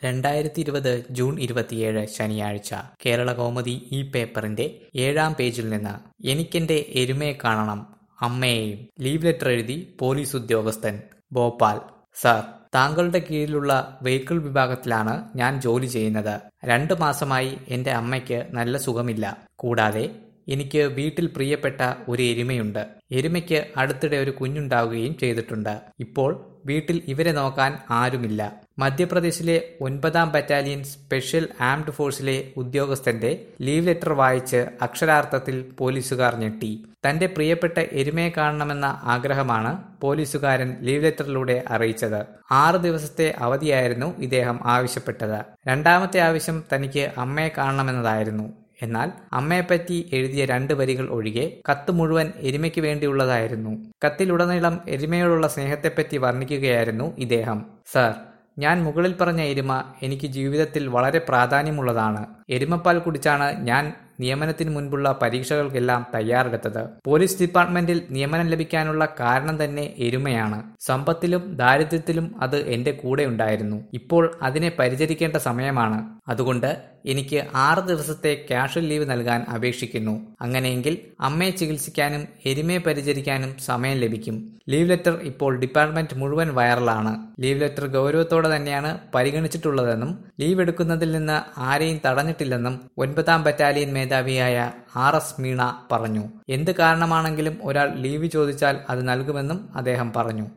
രണ്ടായിരത്തി ഇരുപത് ജൂൺ ഇരുപത്തിയേഴ് ശനിയാഴ്ച കേരള കൗമുദി ഈ പേപ്പറിന്റെ ഏഴാം പേജിൽ നിന്ന് എനിക്കെന്റെ എരുമയെ കാണണം അമ്മയെയും ലീവ് ലെറ്റർ എഴുതി പോലീസ് ഉദ്യോഗസ്ഥൻ ഭോപ്പാൽ സാർ താങ്കളുടെ കീഴിലുള്ള വെഹിക്കിൾ വിഭാഗത്തിലാണ് ഞാൻ ജോലി ചെയ്യുന്നത് രണ്ടു മാസമായി എന്റെ അമ്മയ്ക്ക് നല്ല സുഖമില്ല കൂടാതെ എനിക്ക് വീട്ടിൽ പ്രിയപ്പെട്ട ഒരു എരുമയുണ്ട് എരുമയ്ക്ക് അടുത്തിടെ ഒരു കുഞ്ഞുണ്ടാവുകയും ചെയ്തിട്ടുണ്ട് ഇപ്പോൾ വീട്ടിൽ ഇവരെ നോക്കാൻ ആരുമില്ല മധ്യപ്രദേശിലെ ഒൻപതാം ബറ്റാലിയൻ സ്പെഷ്യൽ ആംഡ് ഫോഴ്സിലെ ഉദ്യോഗസ്ഥന്റെ ലീവ് ലെറ്റർ വായിച്ച് അക്ഷരാർത്ഥത്തിൽ പോലീസുകാർ ഞെട്ടി തന്റെ പ്രിയപ്പെട്ട എരുമയെ കാണണമെന്ന ആഗ്രഹമാണ് പോലീസുകാരൻ ലീവ് ലെറ്ററിലൂടെ അറിയിച്ചത് ആറ് ദിവസത്തെ അവധിയായിരുന്നു ഇദ്ദേഹം ആവശ്യപ്പെട്ടത് രണ്ടാമത്തെ ആവശ്യം തനിക്ക് അമ്മയെ കാണണമെന്നതായിരുന്നു എന്നാൽ അമ്മയെപ്പറ്റി എഴുതിയ രണ്ട് വരികൾ ഒഴികെ കത്ത് മുഴുവൻ എരുമയ്ക്ക് വേണ്ടിയുള്ളതായിരുന്നു കത്തിലുടനീളം എരുമയോടുള്ള സ്നേഹത്തെപ്പറ്റി വർണ്ണിക്കുകയായിരുന്നു ഇദ്ദേഹം സർ ഞാൻ മുകളിൽ പറഞ്ഞ എരുമ എനിക്ക് ജീവിതത്തിൽ വളരെ പ്രാധാന്യമുള്ളതാണ് എരുമപ്പാൽ കുടിച്ചാണ് ഞാൻ നിയമനത്തിന് മുൻപുള്ള പരീക്ഷകൾക്കെല്ലാം തയ്യാറെടുത്തത് പോലീസ് ഡിപ്പാർട്ട്മെന്റിൽ നിയമനം ലഭിക്കാനുള്ള കാരണം തന്നെ എരുമയാണ് സമ്പത്തിലും ദാരിദ്ര്യത്തിലും അത് എന്റെ കൂടെ ഉണ്ടായിരുന്നു ഇപ്പോൾ അതിനെ പരിചരിക്കേണ്ട സമയമാണ് അതുകൊണ്ട് എനിക്ക് ആറ് ദിവസത്തെ ക്യാഷ്വൽ ലീവ് നൽകാൻ അപേക്ഷിക്കുന്നു അങ്ങനെയെങ്കിൽ അമ്മയെ ചികിത്സിക്കാനും എരുമയെ പരിചരിക്കാനും സമയം ലഭിക്കും ലീവ് ലെറ്റർ ഇപ്പോൾ ഡിപ്പാർട്ട്മെന്റ് മുഴുവൻ വൈറലാണ് ലീവ് ലെറ്റർ ഗൗരവത്തോടെ തന്നെയാണ് പരിഗണിച്ചിട്ടുള്ളതെന്നും ലീവ് എടുക്കുന്നതിൽ നിന്ന് ആരെയും തടഞ്ഞിട്ടില്ലെന്നും ഒൻപതാം ബറ്റാലിയൻ മേധാവിയായ ആർ എസ് മീണ പറഞ്ഞു എന്ത് കാരണമാണെങ്കിലും ഒരാൾ ലീവ് ചോദിച്ചാൽ അത് നൽകുമെന്നും അദ്ദേഹം പറഞ്ഞു